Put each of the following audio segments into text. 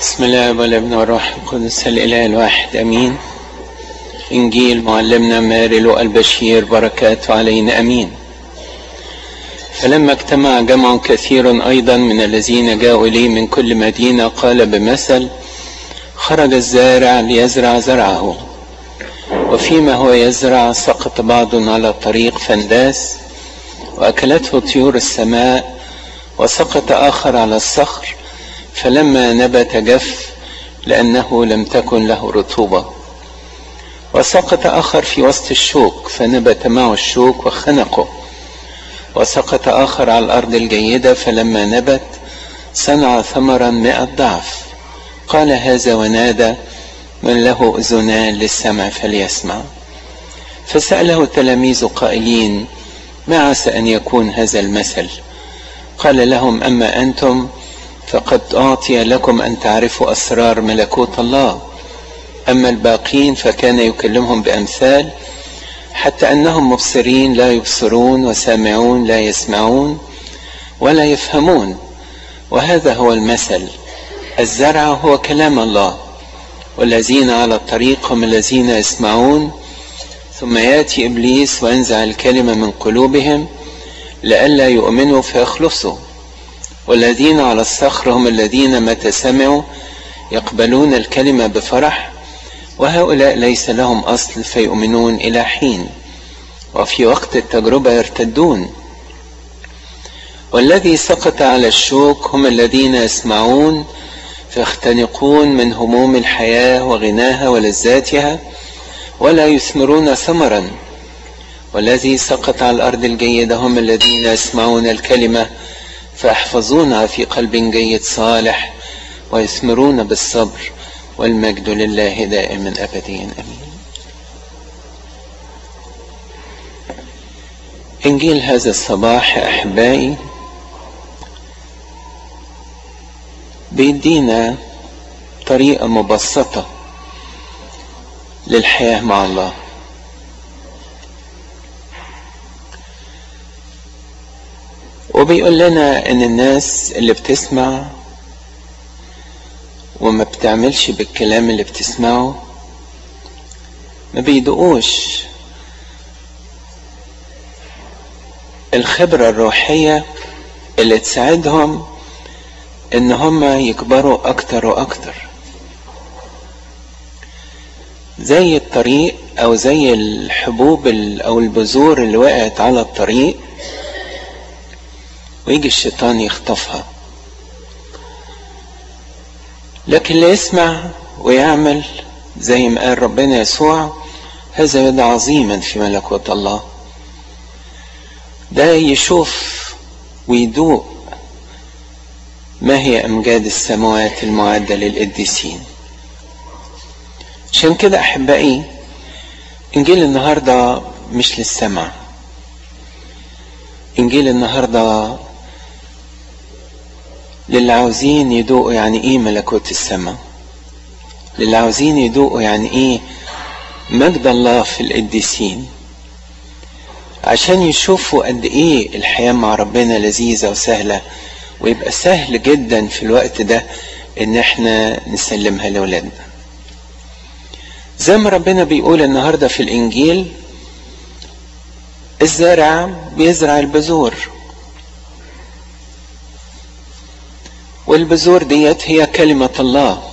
بسم الله والابن والروح القدس الاله الواحد امين انجيل معلمنا مارلو البشير بركاته علينا امين فلما اجتمع جمع كثير ايضا من الذين جاءوا اليه من كل مدينه قال بمثل خرج الزارع ليزرع زرعه وفيما هو يزرع سقط بعض على الطريق فانداس واكلته طيور السماء وسقط اخر على الصخر فلما نبت جف لأنه لم تكن له رطوبة وسقط آخر في وسط الشوك فنبت معه الشوك وخنقه وسقط آخر على الأرض الجيدة فلما نبت صنع ثمرا مئة ضعف قال هذا ونادى من له أذنان للسمع فليسمع فسأله تلاميذ قائلين ما عسى أن يكون هذا المثل قال لهم أما أنتم فقد أعطي لكم أن تعرفوا أسرار ملكوت الله أما الباقين فكان يكلمهم بأمثال حتى أنهم مبصرين لا يبصرون وسامعون لا يسمعون ولا يفهمون وهذا هو المثل الزرع هو كلام الله والذين على الطريق هم الذين يسمعون ثم ياتي ابليس وينزع الكلمه من قلوبهم لئلا يؤمنوا فيخلصوا والذين على الصخر هم الذين متى سمعوا يقبلون الكلمة بفرح وهؤلاء ليس لهم أصل فيؤمنون إلى حين وفي وقت التجربة يرتدون والذي سقط على الشوك هم الذين يسمعون فيختنقون من هموم الحياة وغناها ولذاتها ولا يثمرون ثمرا والذي سقط على الأرض الجيدة هم الذين يسمعون الكلمة فيحفظونها في قلب جيد صالح ويثمرون بالصبر والمجد لله دائما ابديا امين انجيل هذا الصباح يا احبائي بيدينا طريقه مبسطه للحياه مع الله وبيقول لنا ان الناس اللي بتسمع وما بتعملش بالكلام اللي بتسمعه ما بيدقوش الخبرة الروحية اللي تساعدهم ان هم يكبروا اكتر واكتر زي الطريق او زي الحبوب او البذور اللي وقعت على الطريق ويجي الشيطان يخطفها لكن اللي يسمع ويعمل زي ما قال ربنا يسوع هذا يد عظيما في ملكوت الله ده يشوف ويدوق ما هي امجاد السماوات المعده للقديسين عشان كده احبائي انجيل النهارده مش للسمع انجيل النهارده للي عاوزين يدوقوا يعني ايه ملكوت السماء للي عاوزين يدوقوا يعني ايه مجد الله في القديسين عشان يشوفوا قد ايه الحياة مع ربنا لذيذة وسهلة ويبقى سهل جدا في الوقت ده ان احنا نسلمها لأولادنا زي ما ربنا بيقول النهاردة في الانجيل الزارع بيزرع البذور والبذور ديت هي كلمة الله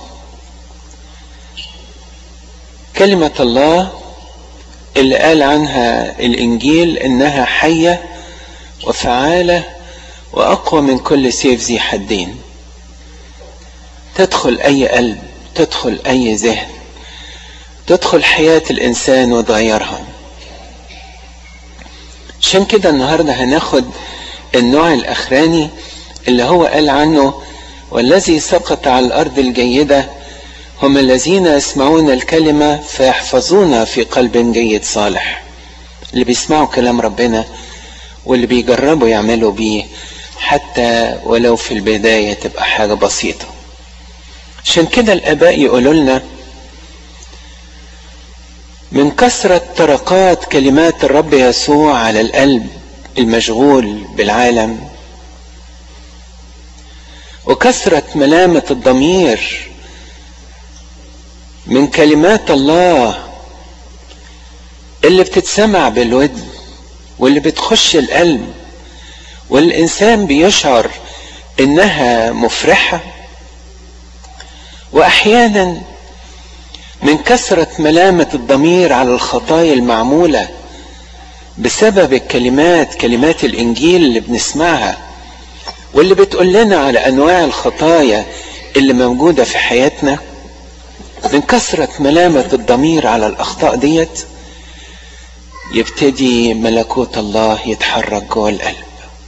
كلمة الله اللي قال عنها الإنجيل إنها حية وفعالة وأقوى من كل سيف ذي حدين تدخل أي قلب تدخل أي ذهن تدخل حياة الإنسان وتغيرها عشان كده النهارده هناخد النوع الأخراني اللي هو قال عنه والذي سقط على الأرض الجيدة هم الذين يسمعون الكلمة فيحفظونها في قلب جيد صالح اللي بيسمعوا كلام ربنا واللي بيجربوا يعملوا بيه حتى ولو في البداية تبقى حاجة بسيطة عشان كده الآباء يقولوا لنا من كثرة طرقات كلمات الرب يسوع على القلب المشغول بالعالم وكثرة ملامة الضمير من كلمات الله اللي بتتسمع بالودن واللي بتخش القلب والإنسان بيشعر إنها مفرحة وأحيانا من كثرة ملامة الضمير على الخطايا المعمولة بسبب الكلمات كلمات الإنجيل اللي بنسمعها واللي بتقول لنا على أنواع الخطايا اللي موجودة في حياتنا من كثرة ملامة الضمير على الأخطاء ديت يبتدي ملكوت الله يتحرك جوه القلب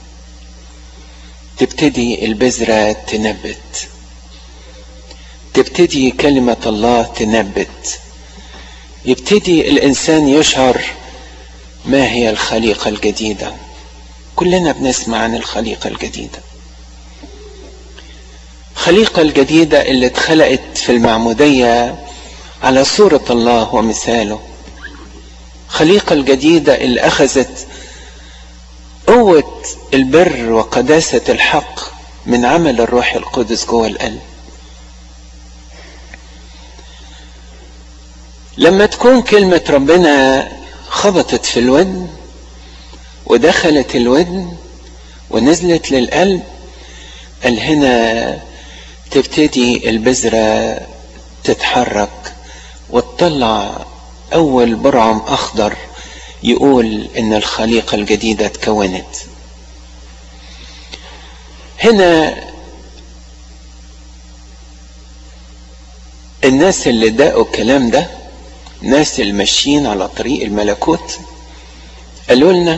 تبتدي البذرة تنبت تبتدي كلمة الله تنبت يبتدي الإنسان يشعر ما هي الخليقة الجديدة كلنا بنسمع عن الخليقة الجديدة الخليقة الجديدة اللي اتخلقت في المعمودية على صورة الله ومثاله الخليقة الجديدة اللي أخذت قوة البر وقداسة الحق من عمل الروح القدس جوه القلب لما تكون كلمة ربنا خبطت في الودن ودخلت الودن ونزلت للقلب قال هنا تبتدي البذرة تتحرك وتطلع أول برعم أخضر يقول إن الخليقة الجديدة اتكونت هنا الناس اللي دقوا الكلام ده الناس اللي ماشيين على طريق الملكوت قالوا لنا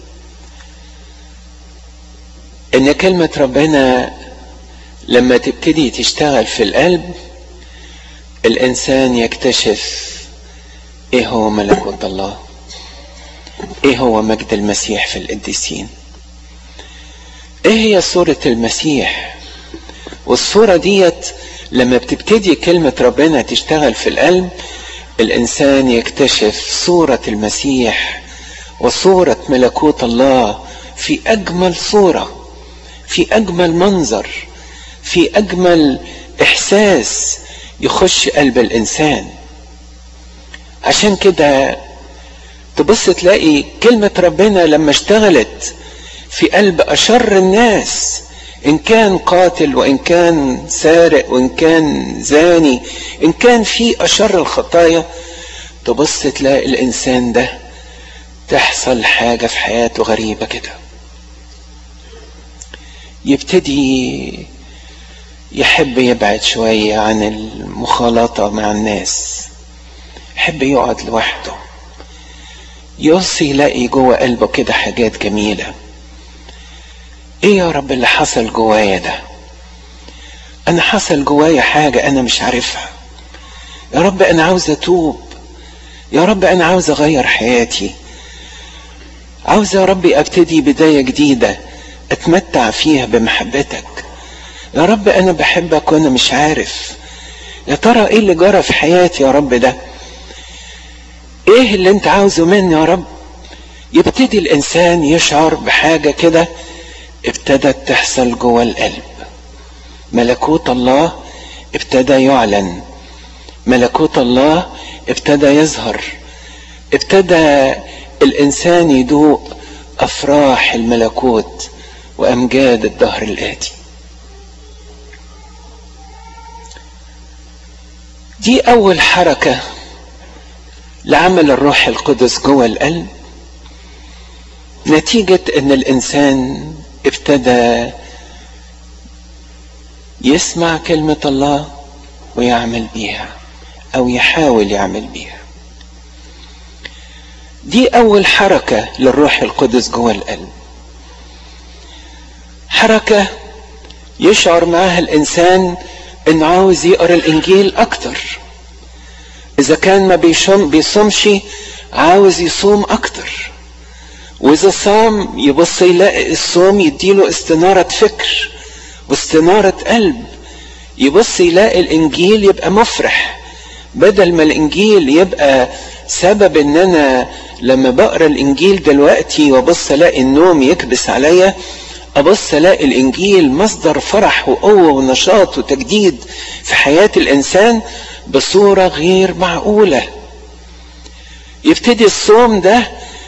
ان كلمة ربنا لما تبتدي تشتغل في القلب الانسان يكتشف ايه هو ملكوت الله ايه هو مجد المسيح في القديسين ايه هي صورة المسيح والصورة ديت لما بتبتدي كلمة ربنا تشتغل في القلب الانسان يكتشف صورة المسيح وصورة ملكوت الله في اجمل صورة في اجمل منظر في اجمل احساس يخش قلب الانسان عشان كده تبص تلاقي كلمة ربنا لما اشتغلت في قلب أشر الناس إن كان قاتل وإن كان سارق وإن كان زاني إن كان في أشر الخطايا تبص تلاقي الإنسان ده تحصل حاجة في حياته غريبة كده يبتدي يحب يبعد شوية عن المخالطة مع الناس يحب يقعد لوحده يوصي يلاقي جوه قلبه كده حاجات جميلة ايه يا رب اللي حصل جوايا ده انا حصل جوايا حاجة انا مش عارفها يا رب انا عاوز اتوب يا رب انا عاوز اغير حياتي عاوز يا ربي ابتدي بداية جديدة اتمتع فيها بمحبتك يا رب انا بحبك وانا مش عارف يا ترى ايه اللي جرى في حياتي يا رب ده ايه اللي انت عاوزه مني يا رب يبتدي الانسان يشعر بحاجه كده ابتدت تحصل جوه القلب ملكوت الله ابتدى يعلن ملكوت الله ابتدى يظهر ابتدى الانسان يدوق افراح الملكوت وامجاد الدهر الاتي دي اول حركه لعمل الروح القدس جوه القلب نتيجة ان الانسان ابتدى يسمع كلمة الله ويعمل بيها او يحاول يعمل بيها دي اول حركة للروح القدس جوه القلب حركة يشعر معها الانسان انه عاوز يقرا الانجيل اكتر اذا كان ما بيصوم بيصومش عاوز يصوم اكتر واذا صام يبص يلاقي الصوم يديله استنارة فكر واستنارة قلب يبص يلاقي الانجيل يبقى مفرح بدل ما الانجيل يبقى سبب ان انا لما بقرا الانجيل دلوقتي وابص الاقي النوم يكبس عليا ابص الاقي الانجيل مصدر فرح وقوه ونشاط وتجديد في حياه الانسان بصوره غير معقوله يبتدي الصوم ده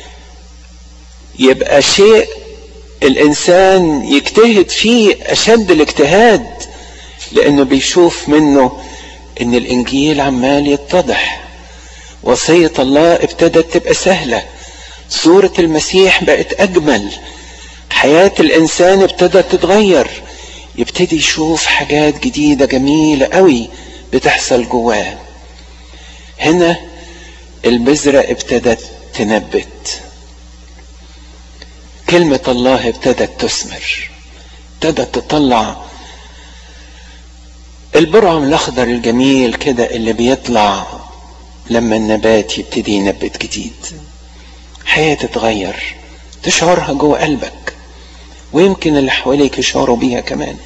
يبقى شيء الانسان يجتهد فيه اشد الاجتهاد لانه بيشوف منه ان الانجيل عمال يتضح وصيه الله ابتدت تبقى سهله صوره المسيح بقت اجمل حياه الانسان ابتدت تتغير يبتدي يشوف حاجات جديده جميله قوي بتحصل جواه هنا البذره ابتدت تنبت كلمه الله ابتدت تثمر ابتدت تطلع البرعم الاخضر الجميل كده اللي بيطلع لما النبات يبتدي ينبت جديد حياة تتغير تشعرها جوه قلبك ويمكن اللي حواليك يشعروا بيها كمان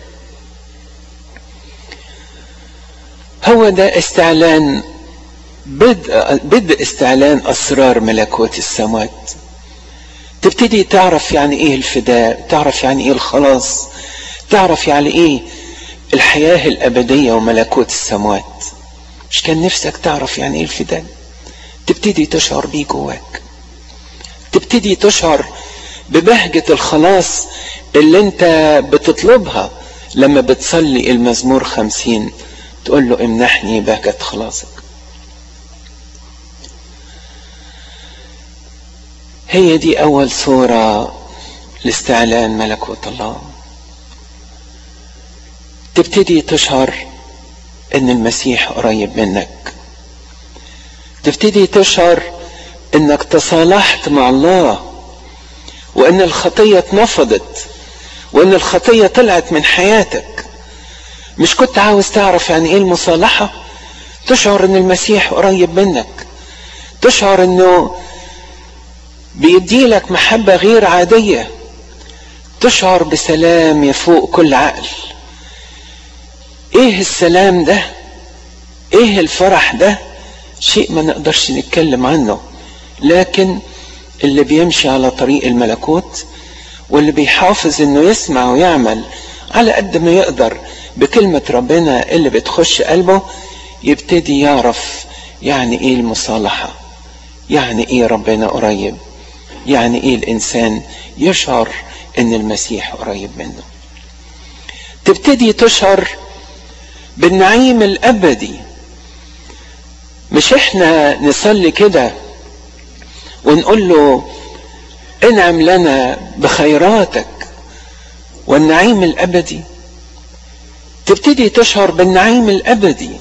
هو ده استعلان بدء بدء استعلان اسرار ملكوت السماوات تبتدي تعرف يعني ايه الفداء تعرف يعني ايه الخلاص تعرف يعني ايه الحياة الأبدية وملكوت السماوات مش كان نفسك تعرف يعني ايه الفداء تبتدي تشعر بيه جواك تبتدي تشعر ببهجة الخلاص اللي انت بتطلبها لما بتصلي المزمور خمسين تقول له امنحني بهجة خلاصك هي دي أول صورة لاستعلان ملكوت الله تبتدي تشعر ان المسيح قريب منك تبتدي تشعر انك تصالحت مع الله وان الخطيه اتنفضت وان الخطيه طلعت من حياتك مش كنت عاوز تعرف يعني ايه المصالحه تشعر ان المسيح قريب منك تشعر انه بيديلك محبه غير عاديه تشعر بسلام يفوق كل عقل ايه السلام ده ايه الفرح ده شيء ما نقدرش نتكلم عنه لكن اللي بيمشي على طريق الملكوت واللي بيحافظ انه يسمع ويعمل على قد ما يقدر بكلمة ربنا اللي بتخش قلبه يبتدي يعرف يعني ايه المصالحة يعني ايه ربنا قريب يعني ايه الانسان يشعر ان المسيح قريب منه تبتدي تشعر بالنعيم الابدي مش احنا نصلي كده ونقول له انعم لنا بخيراتك والنعيم الابدي تبتدي تشعر بالنعيم الابدي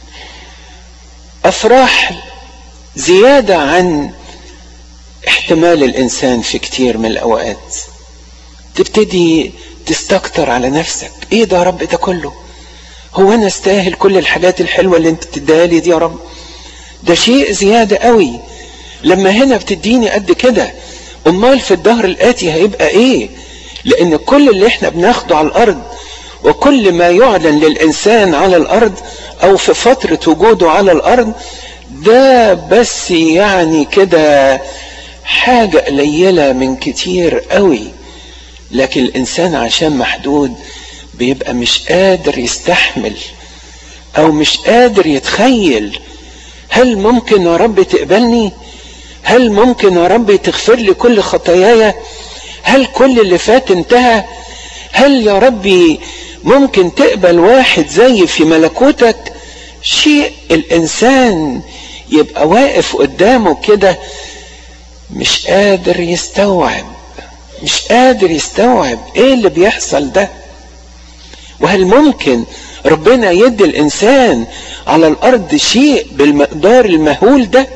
افراح زياده عن احتمال الانسان في كتير من الاوقات تبتدي تستكتر على نفسك ايه ده يا رب ده كله هو انا استاهل كل الحاجات الحلوه اللي انت بتديها لي دي يا رب ده شيء زياده قوي لما هنا بتديني قد كده امال في الدهر الاتي هيبقى ايه لان كل اللي احنا بناخده على الارض وكل ما يعلن للانسان على الارض او في فتره وجوده على الارض ده بس يعني كده حاجه قليله من كتير قوي لكن الانسان عشان محدود بيبقى مش قادر يستحمل او مش قادر يتخيل هل ممكن يا رب تقبلني هل ممكن يا رب تغفر لي كل خطاياي هل كل اللي فات انتهى هل يا ربي ممكن تقبل واحد زي في ملكوتك شيء الانسان يبقى واقف قدامه كده مش قادر يستوعب مش قادر يستوعب ايه اللي بيحصل ده وهل ممكن ربنا يدي الانسان على الارض شيء بالمقدار المهول ده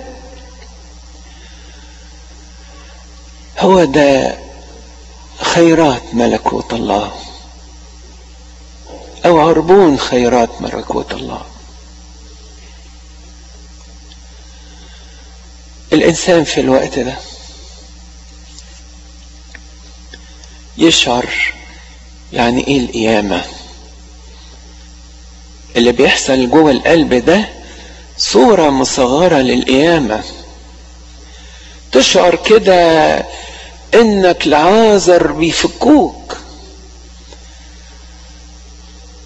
هو ده خيرات ملكوت الله او عربون خيرات ملكوت الله الانسان في الوقت ده يشعر يعني ايه القيامه اللي بيحصل جوه القلب ده صورة مصغرة للقيامة تشعر كده انك العازر بيفكوك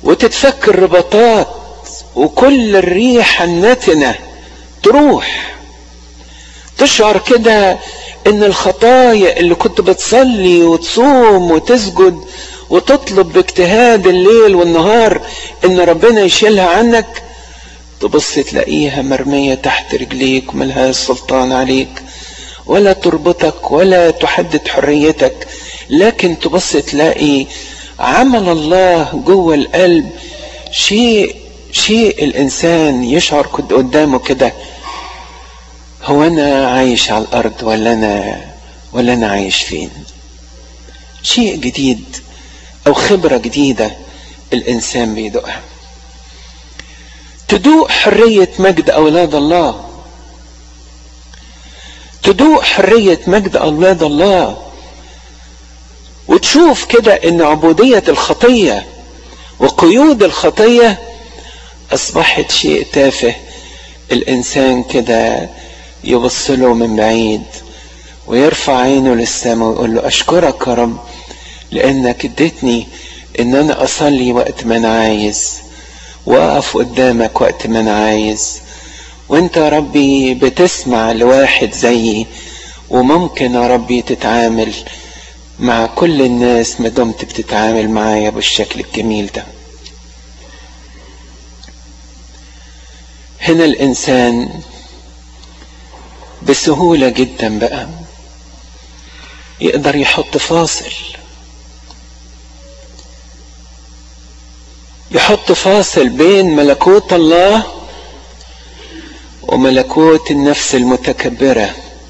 وتتفك الرباطات وكل الريحة النتنة تروح تشعر كده ان الخطايا اللي كنت بتصلي وتصوم وتسجد وتطلب باجتهاد الليل والنهار ان ربنا يشيلها عنك تبص تلاقيها مرمية تحت رجليك وملهاش سلطان عليك ولا تربطك ولا تحدد حريتك لكن تبص تلاقي عمل الله جوه القلب شيء شيء الانسان يشعر قدامه كده هو انا عايش على الارض ولا انا ولا انا عايش فين شيء جديد او خبره جديده الانسان بيدوقها تدوق حريه مجد اولاد الله تدوق حريه مجد اولاد الله وتشوف كده ان عبوديه الخطيه وقيود الخطيه اصبحت شيء تافه الانسان كده يبص له من بعيد ويرفع عينه للسماء ويقول له اشكرك يا رب لانك اديتني ان انا اصلي وقت ما انا عايز واقف قدامك وقت ما انا عايز وانت يا ربي بتسمع لواحد زيي وممكن يا ربي تتعامل مع كل الناس ما دمت بتتعامل معايا بالشكل الجميل ده هنا الانسان بسهوله جدا بقى يقدر يحط فاصل يحط فاصل بين ملكوت الله وملكوت النفس المتكبره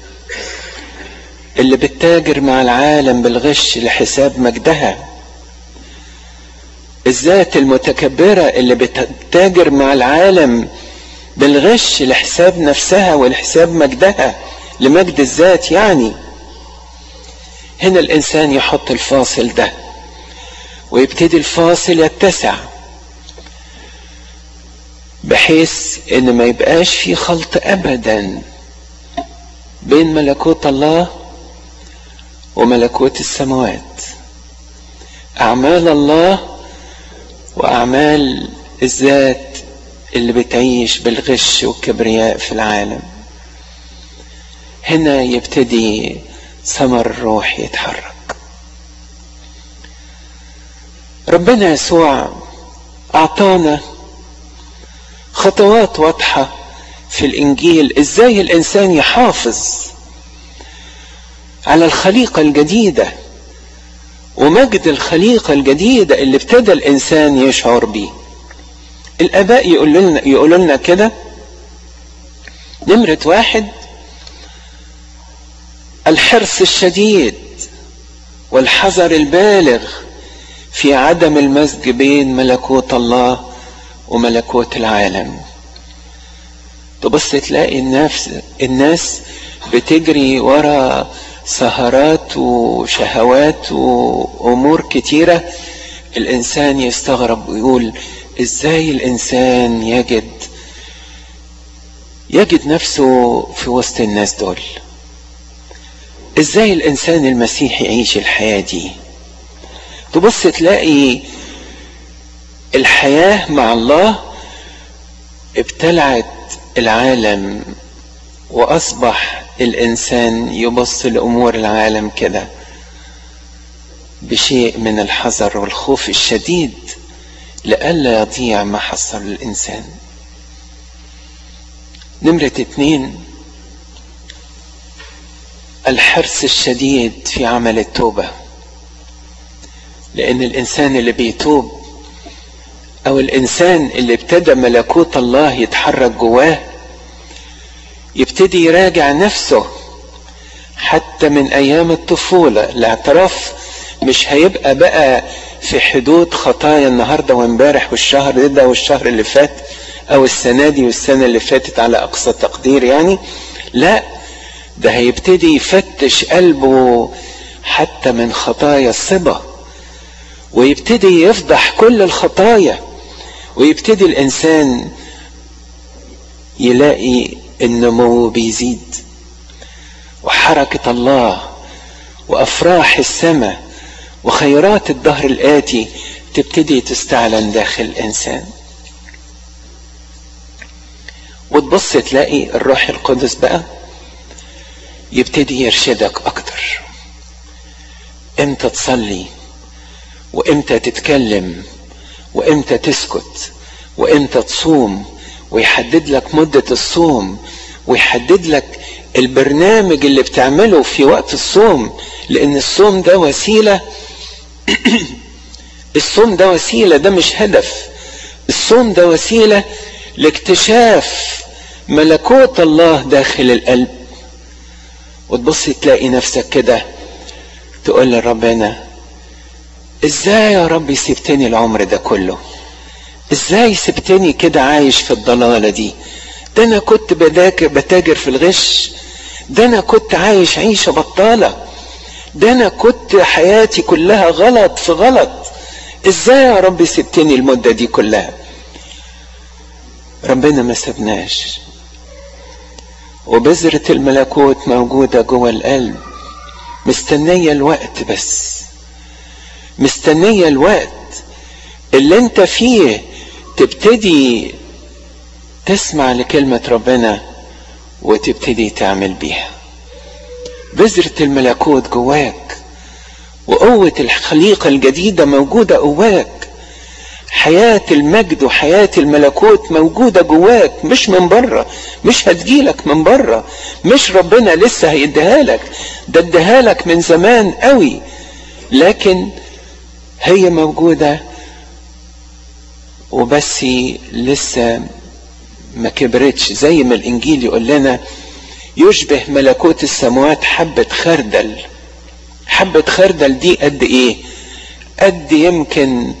اللي بتتاجر مع العالم بالغش لحساب مجدها الذات المتكبره اللي بتتاجر مع العالم بالغش لحساب نفسها ولحساب مجدها لمجد الذات يعني هنا الانسان يحط الفاصل ده ويبتدي الفاصل يتسع بحيث ان ما يبقاش في خلط ابدا بين ملكوت الله وملكوت السماوات اعمال الله واعمال الذات اللي بتعيش بالغش والكبرياء في العالم هنا يبتدي ثمر الروح يتحرك ربنا يسوع اعطانا خطوات واضحه في الانجيل ازاي الانسان يحافظ على الخليقه الجديده ومجد الخليقه الجديده اللي ابتدى الانسان يشعر بيه الاباء يقولوا لنا يقولوا لنا كده نمرة واحد الحرص الشديد والحذر البالغ في عدم المزج بين ملكوت الله وملكوت العالم تبص تلاقي النفس الناس بتجري ورا سهرات وشهوات وامور كتيره الانسان يستغرب ويقول ازاي الانسان يجد يجد نفسه في وسط الناس دول ازاي الانسان المسيحي يعيش الحياه دي تبص تلاقي الحياه مع الله ابتلعت العالم واصبح الانسان يبص لامور العالم كده بشيء من الحذر والخوف الشديد لئلا يضيع ما حصل الإنسان نمرة اتنين الحرص الشديد في عمل التوبة لأن الإنسان اللي بيتوب أو الإنسان اللي ابتدى ملكوت الله يتحرك جواه يبتدي يراجع نفسه حتى من أيام الطفولة الاعتراف مش هيبقى بقى في حدود خطايا النهاردة وامبارح والشهر ده والشهر اللي فات او السنة دي والسنة اللي فاتت على اقصى تقدير يعني لا ده هيبتدي يفتش قلبه حتى من خطايا الصبا ويبتدي يفضح كل الخطايا ويبتدي الانسان يلاقي النمو بيزيد وحركة الله وافراح السماء وخيرات الدهر الآتي تبتدي تستعلن داخل الإنسان وتبص تلاقي الروح القدس بقى يبتدي يرشدك أكتر امتى تصلي وامتى تتكلم وامتى تسكت وامتى تصوم ويحدد لك مدة الصوم ويحدد لك البرنامج اللي بتعمله في وقت الصوم لان الصوم ده وسيلة الصوم ده وسيلة ده مش هدف الصوم ده وسيلة لاكتشاف ملكوت الله داخل القلب وتبص تلاقي نفسك كده تقول لربنا ازاي يا رب سبتني العمر ده كله ازاي سبتني كده عايش في الضلالة دي ده انا كنت بتاجر في الغش ده انا كنت عايش عيشة بطالة ده انا كنت حياتي كلها غلط في غلط ازاي يا رب سبتني المدة دي كلها ربنا ما سبناش وبذرة الملكوت موجودة جوه القلب مستنية الوقت بس مستنية الوقت اللي انت فيه تبتدي تسمع لكلمة ربنا وتبتدي تعمل بيها بذرة الملكوت جواك وقوة الخليقة الجديدة موجودة جواك حياة المجد وحياة الملكوت موجودة جواك مش من بره مش هتجيلك من بره مش ربنا لسه هيديها لك ده اديها لك من زمان قوي لكن هي موجودة وبس لسه ما كبرتش زي ما الانجيل يقول لنا يشبه ملكوت السماوات حبة خردل حبة خردل دي قد ايه قد يمكن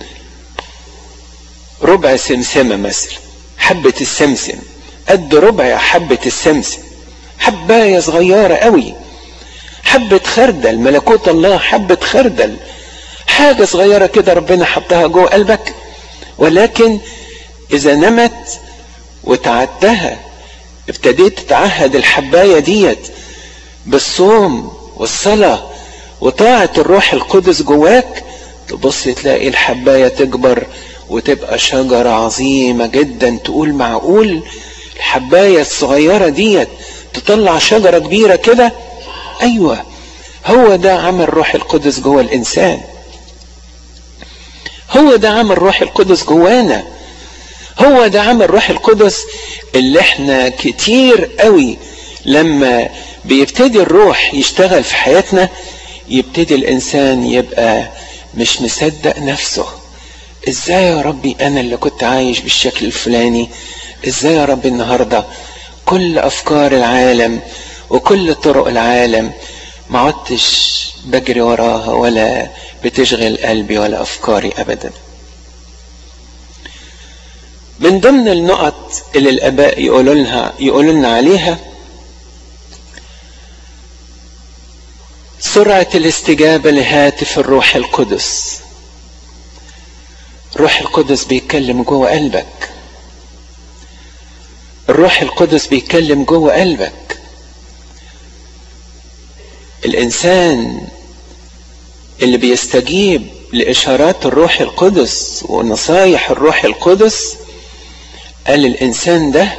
ربع سمسمة مثلا حبة السمسم قد ربع حبة السمسم حباية صغيرة قوي حبة خردل ملكوت الله حبة خردل حاجة صغيرة كده ربنا حطها جوه قلبك ولكن إذا نمت وتعدها ابتديت تتعهد الحباية ديت بالصوم والصلاة وطاعة الروح القدس جواك تبص تلاقي الحباية تكبر وتبقى شجرة عظيمة جدا تقول معقول الحباية الصغيرة ديت تطلع شجرة كبيرة كده ايوه هو ده عمل روح القدس جوه الانسان هو ده عمل روح القدس جوانا هو ده عمل روح القدس اللي احنا كتير قوي لما بيبتدي الروح يشتغل في حياتنا يبتدي الانسان يبقى مش مصدق نفسه ازاي يا ربي انا اللي كنت عايش بالشكل الفلاني ازاي يا ربي النهارده كل افكار العالم وكل طرق العالم ما عدتش بجري وراها ولا بتشغل قلبي ولا افكاري ابدا من ضمن النقط اللي الاباء يقولوا لها يقولوا لنا عليها سرعة الاستجابة لهاتف الروح القدس الروح القدس بيتكلم جوه قلبك الروح القدس بيتكلم جوه قلبك الانسان اللي بيستجيب لاشارات الروح القدس ونصايح الروح القدس قال الانسان ده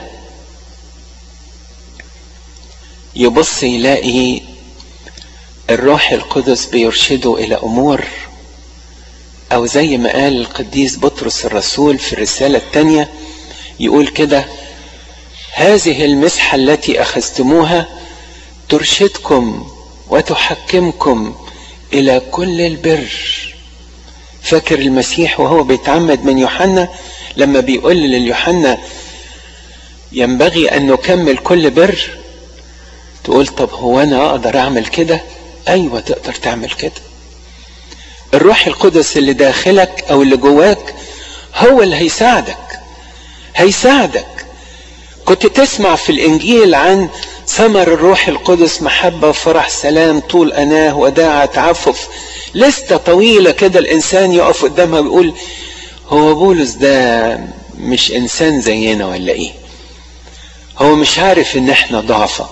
يبص يلاقي الروح القدس بيرشده الى امور او زي ما قال القديس بطرس الرسول في الرساله الثانيه يقول كده هذه المسحه التي اخذتموها ترشدكم وتحكمكم الى كل البر فاكر المسيح وهو بيتعمد من يوحنا لما بيقول لليوحنا ينبغي ان نكمل كل بر تقول طب هو انا اقدر اعمل كده ايوه تقدر تعمل كده الروح القدس اللي داخلك او اللي جواك هو اللي هيساعدك هيساعدك كنت تسمع في الانجيل عن ثمر الروح القدس محبة فرح سلام طول أناه وداعة تعفف لستة طويلة كده الإنسان يقف قدامها ويقول هو بولس ده مش إنسان زينا ولا إيه هو مش عارف إن إحنا ضعفة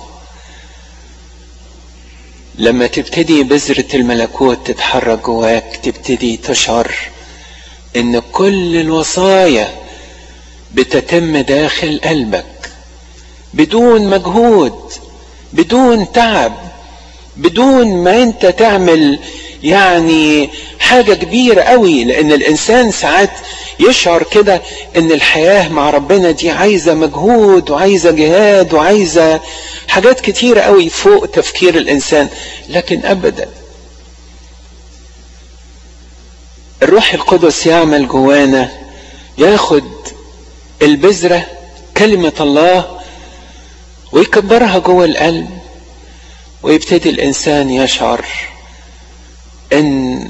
لما تبتدي بذرة الملكوت تتحرك جواك تبتدي تشعر ان كل الوصايا بتتم داخل قلبك بدون مجهود بدون تعب بدون ما انت تعمل يعني حاجة كبيرة قوي لان الانسان ساعات يشعر كده ان الحياة مع ربنا دي عايزة مجهود وعايزة جهاد وعايزة حاجات كتيرة قوي فوق تفكير الانسان لكن ابدا الروح القدس يعمل جوانا ياخد البذرة كلمة الله ويكبرها جوه القلب ويبتدي الانسان يشعر ان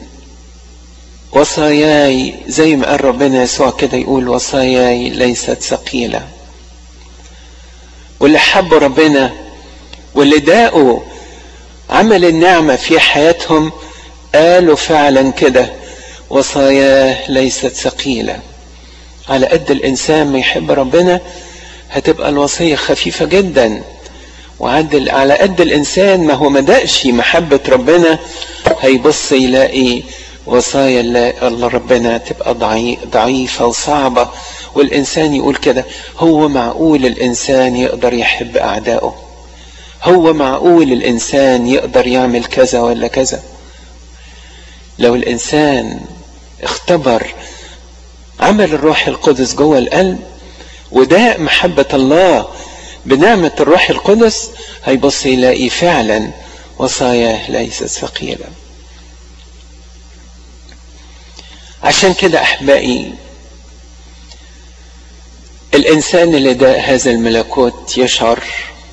وصاياي زي ما قال ربنا يسوع كده يقول وصاياي ليست ثقيله واللي حبوا ربنا واللي داقوا عمل النعمه في حياتهم قالوا فعلا كده وصاياه ليست ثقيله على قد الانسان ما يحب ربنا هتبقى الوصيه خفيفه جدا وعدل على قد الانسان ما هو ما دقش محبه ربنا هيبص يلاقي وصايا الله ربنا تبقى ضعيفه وصعبه والانسان يقول كده هو معقول الانسان يقدر يحب اعدائه هو معقول الانسان يقدر يعمل كذا ولا كذا لو الانسان اختبر عمل الروح القدس جوه القلب وداء محبه الله بنعمة الروح القدس هيبص يلاقي فعلا وصاياه ليست ثقيلة عشان كده أحبائي الإنسان اللي داء هذا الملكوت يشعر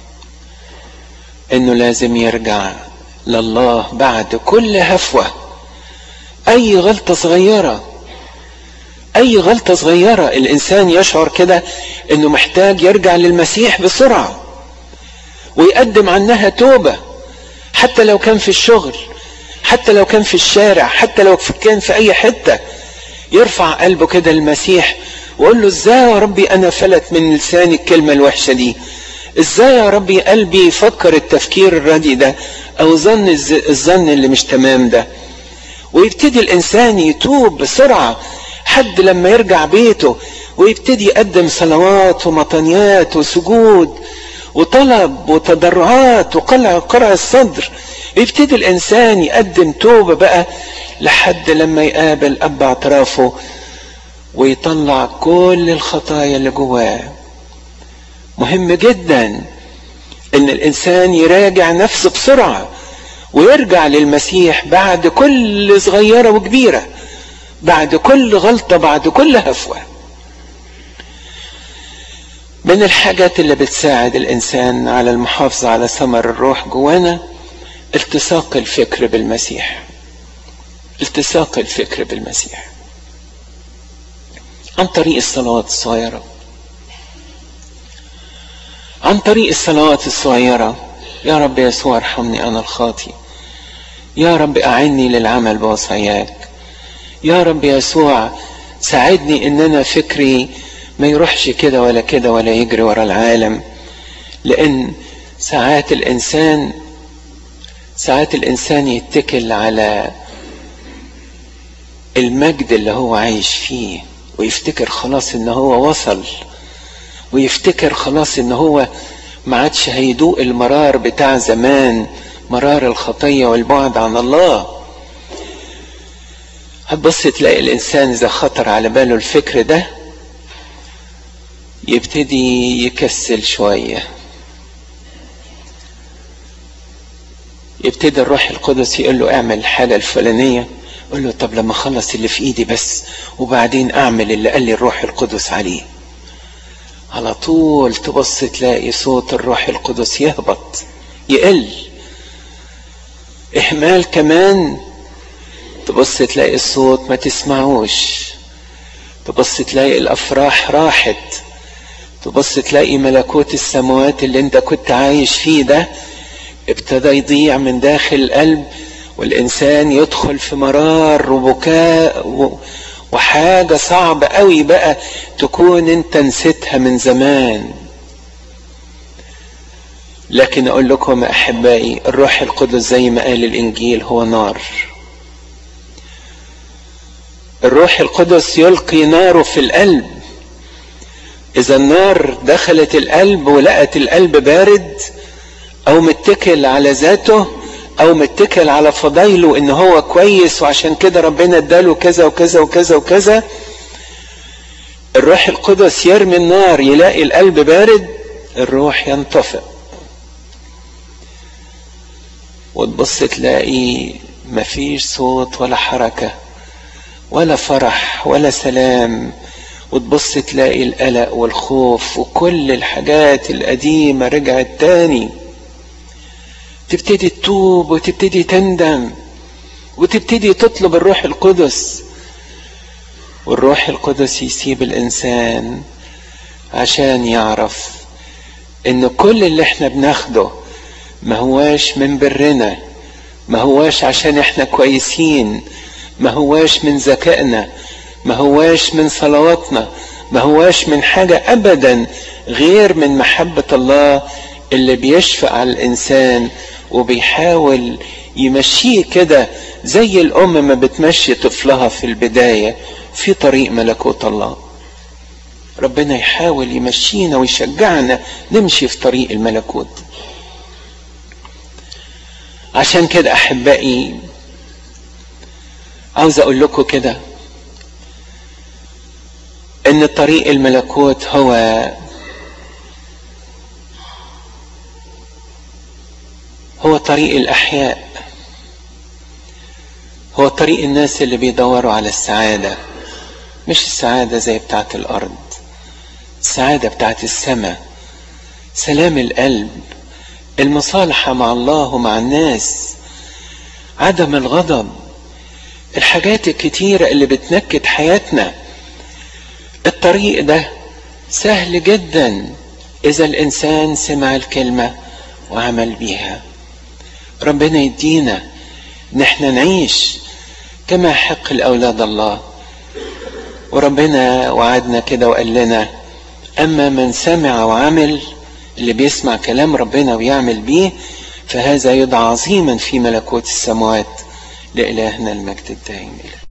إنه لازم يرجع لله بعد كل هفوة أي غلطة صغيرة اي غلطة صغيرة الانسان يشعر كده انه محتاج يرجع للمسيح بسرعة ويقدم عنها توبة حتى لو كان في الشغل حتى لو كان في الشارع حتى لو كان في اي حتة يرفع قلبه كده للمسيح ويقول له ازاي يا ربي انا فلت من لساني الكلمة الوحشة دي ازاي يا ربي قلبي يفكر التفكير الردي ده او ظن الظن اللي مش تمام ده ويبتدي الانسان يتوب بسرعه حد لما يرجع بيته ويبتدي يقدم صلوات ومطنيات وسجود وطلب وتضرعات وقلع قرع الصدر يبتدي الانسان يقدم توبه بقى لحد لما يقابل اب اعترافه ويطلع كل الخطايا اللي جواه مهم جدا ان الانسان يراجع نفسه بسرعه ويرجع للمسيح بعد كل صغيره وكبيره بعد كل غلطة بعد كل هفوة من الحاجات اللي بتساعد الإنسان على المحافظة على ثمر الروح جوانا التصاق الفكر بالمسيح التصاق الفكر بالمسيح عن طريق الصلوات الصغيرة عن طريق الصلوات الصغيرة يا رب يسوع ارحمني أنا الخاطي يا رب أعني للعمل بوصاياك يا رب يسوع ساعدني ان انا فكري ما يروحش كده ولا كده ولا يجري ورا العالم لان ساعات الانسان ساعات الانسان يتكل على المجد اللي هو عايش فيه ويفتكر خلاص ان هو وصل ويفتكر خلاص ان هو ما عادش هيدوق المرار بتاع زمان مرار الخطيه والبعد عن الله هتبص تلاقي الانسان اذا خطر على باله الفكر ده يبتدي يكسل شويه يبتدي الروح القدس يقول له اعمل الحاله الفلانيه يقول له طب لما اخلص اللي في ايدي بس وبعدين اعمل اللي قال لي الروح القدس عليه على طول تبص تلاقي صوت الروح القدس يهبط يقل اهمال كمان تبص تلاقي الصوت ما تسمعوش تبص تلاقي الافراح راحت تبص تلاقي ملكوت السماوات اللي انت كنت عايش فيه ده ابتدى يضيع من داخل القلب والانسان يدخل في مرار وبكاء وحاجه صعبه قوي بقى تكون انت نسيتها من زمان لكن اقول لكم احبائي الروح القدس زي ما قال الانجيل هو نار الروح القدس يلقي ناره في القلب اذا النار دخلت القلب ولقت القلب بارد او متكل على ذاته او متكل على فضايله ان هو كويس وعشان كده ربنا اداله كذا وكذا وكذا وكذا الروح القدس يرمي النار يلاقي القلب بارد الروح ينطفئ وتبص تلاقي مفيش صوت ولا حركة ولا فرح ولا سلام وتبص تلاقي القلق والخوف وكل الحاجات القديمة رجعت تاني تبتدي تتوب وتبتدي تندم وتبتدي تطلب الروح القدس والروح القدس يسيب الانسان عشان يعرف ان كل اللي احنا بناخده ما هواش من برنا ما هواش عشان احنا كويسين ما هواش من ذكائنا ما هواش من صلواتنا ما هواش من حاجة ابدا غير من محبة الله اللي بيشفق على الانسان وبيحاول يمشيه كده زي الام ما بتمشي طفلها في البداية في طريق ملكوت الله ربنا يحاول يمشينا ويشجعنا نمشي في طريق الملكوت عشان كده احبائي عاوز اقول لكم كده ان طريق الملكوت هو هو طريق الاحياء هو طريق الناس اللي بيدوروا على السعاده مش السعاده زي بتاعه الارض السعاده بتاعه السماء سلام القلب المصالحه مع الله ومع الناس عدم الغضب الحاجات الكتيره اللي بتنكد حياتنا الطريق ده سهل جدا اذا الانسان سمع الكلمه وعمل بيها ربنا يدينا ان احنا نعيش كما حق الاولاد الله وربنا وعدنا كده وقال لنا اما من سمع وعمل اللي بيسمع كلام ربنا ويعمل بيه فهذا يدعى عظيما في ملكوت السماوات لإلهنا المجد الدائم إلى